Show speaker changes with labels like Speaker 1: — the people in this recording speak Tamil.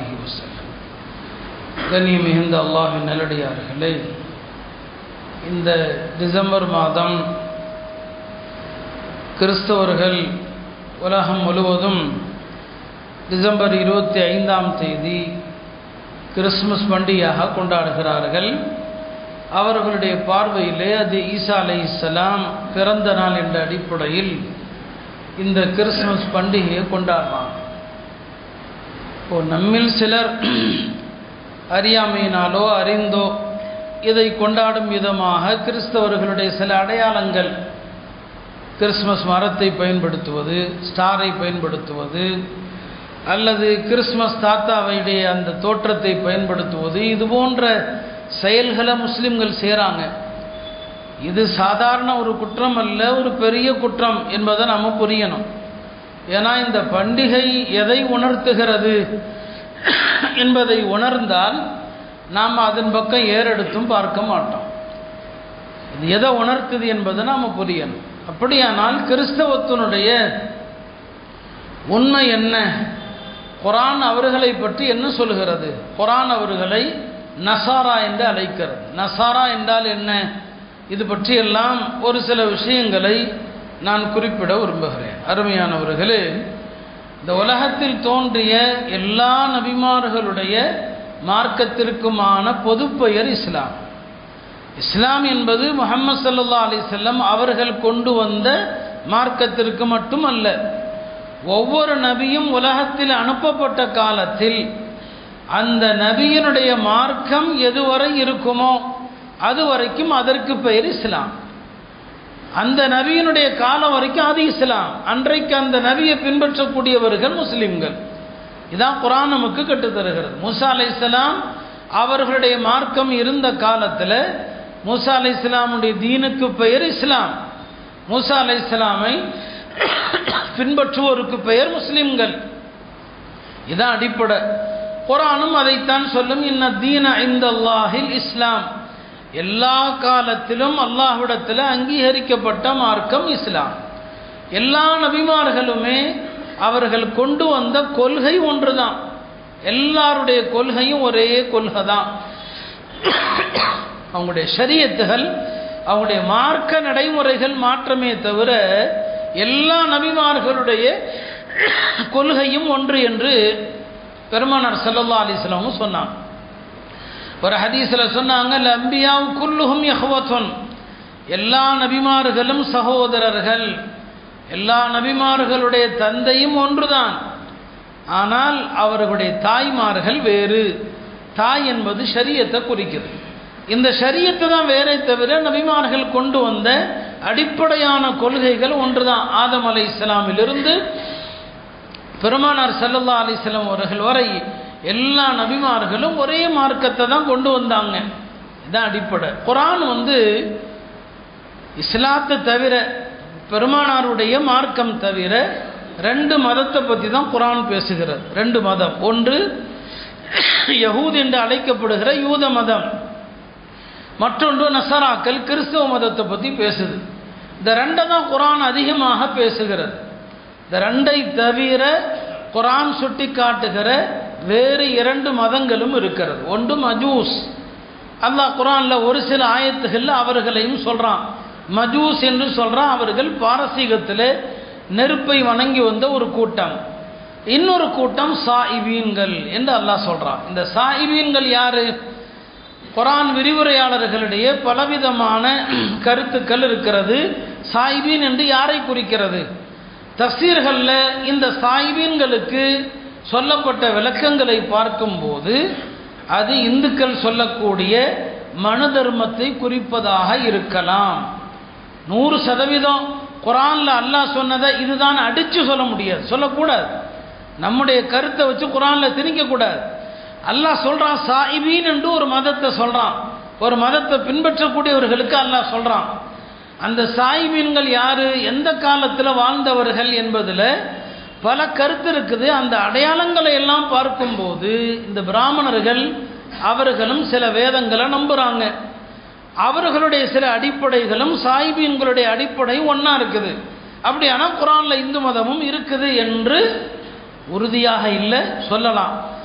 Speaker 1: அலைஹி வஸல்லம் கனி மிகுந்த அல்லாஹின் நல்லடியார்களே இந்த டிசம்பர் மாதம் கிறிஸ்தவர்கள் உலகம் முழுவதும் டிசம்பர் இருபத்தி ஐந்தாம் தேதி கிறிஸ்மஸ் பண்டிகையாக கொண்டாடுகிறார்கள் அவர்களுடைய பார்வையிலே அது ஈசா அலை இஸ்லாம் பிறந்த நாள் என்ற அடிப்படையில் இந்த கிறிஸ்மஸ் பண்டிகையை கொண்டாடுறாங்க இப்போ நம்மில் சிலர் அறியாமையினாலோ அறிந்தோ இதை கொண்டாடும் விதமாக கிறிஸ்தவர்களுடைய சில அடையாளங்கள் கிறிஸ்மஸ் மரத்தை பயன்படுத்துவது ஸ்டாரை பயன்படுத்துவது அல்லது கிறிஸ்மஸ் தாத்தாவையுடைய அந்த தோற்றத்தை பயன்படுத்துவது இது போன்ற செயல்களை முஸ்லிம்கள் செய்கிறாங்க இது சாதாரண ஒரு குற்றம் அல்ல ஒரு பெரிய குற்றம் என்பதை நம்ம புரியணும் ஏன்னா இந்த பண்டிகை எதை உணர்த்துகிறது என்பதை உணர்ந்தால் நாம் அதன் பக்கம் ஏறெடுத்தும் பார்க்க மாட்டோம் இது எதை உணர்த்துது என்பதை நாம் புரியணும் அப்படியானால் கிறிஸ்தவத்தினுடைய உண்மை என்ன குரான் அவர்களை பற்றி என்ன சொல்கிறது குரான் அவர்களை நசாரா என்று அழைக்கிறது நசாரா என்றால் என்ன இது பற்றியெல்லாம் ஒரு சில விஷயங்களை நான் குறிப்பிட விரும்புகிறேன் அருமையானவர்களே இந்த உலகத்தில் தோன்றிய எல்லா நபிமார்களுடைய மார்க்கத்திற்குமான பொதுப்பெயர் இஸ்லாம் இஸ்லாம் என்பது முகமது சல்லா அலிசல்லம் அவர்கள் கொண்டு வந்த மார்க்கத்திற்கு மட்டுமல்ல ஒவ்வொரு நபியும் உலகத்தில் அனுப்பப்பட்ட காலத்தில் அந்த நபியினுடைய மார்க்கம் எதுவரை இருக்குமோ அது வரைக்கும் அதற்கு பெயர் இஸ்லாம் அந்த நபியினுடைய காலம் வரைக்கும் அது இஸ்லாம் அன்றைக்கு அந்த நபியை பின்பற்றக்கூடியவர்கள் முஸ்லிம்கள் இதான் குரான் நமக்கு கட்டுத்தருகிறது மூசா அலை இஸ்லாம் அவர்களுடைய மார்க்கம் இருந்த காலத்தில் மூசா அலை இஸ்லாமுடைய தீனுக்கு பெயர் இஸ்லாம் மூசா அலை இஸ்லாமை பின்பற்றுவோருக்கு பெயர் முஸ்லிம்கள் இதான் அடிப்படை குரானும் அதைத்தான் சொல்லும் இன்ன தீன இந்த அல்லாஹில் இஸ்லாம் எல்லா காலத்திலும் அல்லாஹ்விடத்தில் அங்கீகரிக்கப்பட்ட மார்க்கம் இஸ்லாம் எல்லா நபிமார்களுமே அவர்கள் கொண்டு வந்த கொள்கை ஒன்று தான் எல்லாருடைய கொள்கையும் ஒரே கொள்கை தான் அவங்களுடைய ஷரியத்துகள் அவங்களுடைய மார்க்க நடைமுறைகள் மாற்றமே தவிர எல்லா நபிமார்களுடைய கொள்கையும் ஒன்று என்று பெருமானார் சல்லல்லா அலிஸ்லாமும் சொன்னாங்க ஒரு ஹதீஸில் சொன்னாங்க லம்பியாவும் குல்லுகும் யஹ்வத்துன் எல்லா நபிமார்களும் சகோதரர்கள் எல்லா நபிமார்களுடைய தந்தையும் ஒன்றுதான் ஆனால் அவர்களுடைய தாய்மார்கள் வேறு தாய் என்பது ஷரியத்தை குறிக்கிறது இந்த ஷரியத்தை தான் வேறே தவிர நபிமார்கள் கொண்டு வந்த அடிப்படையான கொள்கைகள் ஒன்றுதான் ஆதம் அலை இஸ்லாமிலிருந்து பெருமானார் சல்லல்லா அலிஸ்லாம் அவர்கள் வரை எல்லா நபிமார்களும் ஒரே மார்க்கத்தை தான் கொண்டு வந்தாங்க இதுதான் அடிப்படை குரான் வந்து இஸ்லாத்தை தவிர பெருமானாருடைய மார்க்கம் தவிர ரெண்டு மதத்தை பற்றி தான் குரான் பேசுகிறது ரெண்டு மதம் ஒன்று யகூத் என்று அழைக்கப்படுகிற யூத மதம் மற்றொன்று நசராக்கள் கிறிஸ்தவ மதத்தை பற்றி பேசுது இந்த ரெண்டை தான் குரான் அதிகமாக பேசுகிறது இந்த ரெண்டை தவிர குரான் சுட்டி காட்டுகிற வேறு இரண்டு மதங்களும் இருக்கிறது ஒன்று மஜூஸ் அல்லாஹ் குரானில் ஒரு சில ஆயத்துகளில் அவர்களையும் சொல்கிறான் மஜூஸ் என்று சொல்கிறான் அவர்கள் பாரசீகத்தில் நெருப்பை வணங்கி வந்த ஒரு கூட்டம் இன்னொரு கூட்டம் சாயிபீன்கள் என்று அல்லாஹ் சொல்கிறான் இந்த சாயிபீன்கள் யாரு குரான் விரிவுரையாளர்களிடையே பலவிதமான கருத்துக்கள் இருக்கிறது சாயிபீன் என்று யாரை குறிக்கிறது தஃசீர்களில் இந்த சாயிபீன்களுக்கு சொல்லப்பட்ட விளக்கங்களை பார்க்கும்போது அது இந்துக்கள் சொல்லக்கூடிய மனு தர்மத்தை குறிப்பதாக இருக்கலாம் நூறு சதவீதம் குரானில் அல்லாஹ் சொன்னதை இதுதான் அடித்து சொல்ல முடியாது சொல்லக்கூடாது நம்முடைய கருத்தை வச்சு குரானில் திணிக்கக்கூடாது அல்லாஹ் சொல்கிறான் சாயிபீன் என்று ஒரு மதத்தை சொல்கிறான் ஒரு மதத்தை பின்பற்றக்கூடியவர்களுக்கு அல்லாஹ் சொல்கிறான் அந்த சாயிபீன்கள் யார் எந்த காலத்தில் வாழ்ந்தவர்கள் என்பதில் பல கருத்து இருக்குது அந்த அடையாளங்களை எல்லாம் பார்க்கும்போது இந்த பிராமணர்கள் அவர்களும் சில வேதங்களை நம்புகிறாங்க அவர்களுடைய சில அடிப்படைகளும் சாயிபீன்களுடைய அடிப்படை ஒன்றா இருக்குது அப்படியானா குரானில் இந்து மதமும் இருக்குது என்று உறுதியாக இல்லை சொல்லலாம்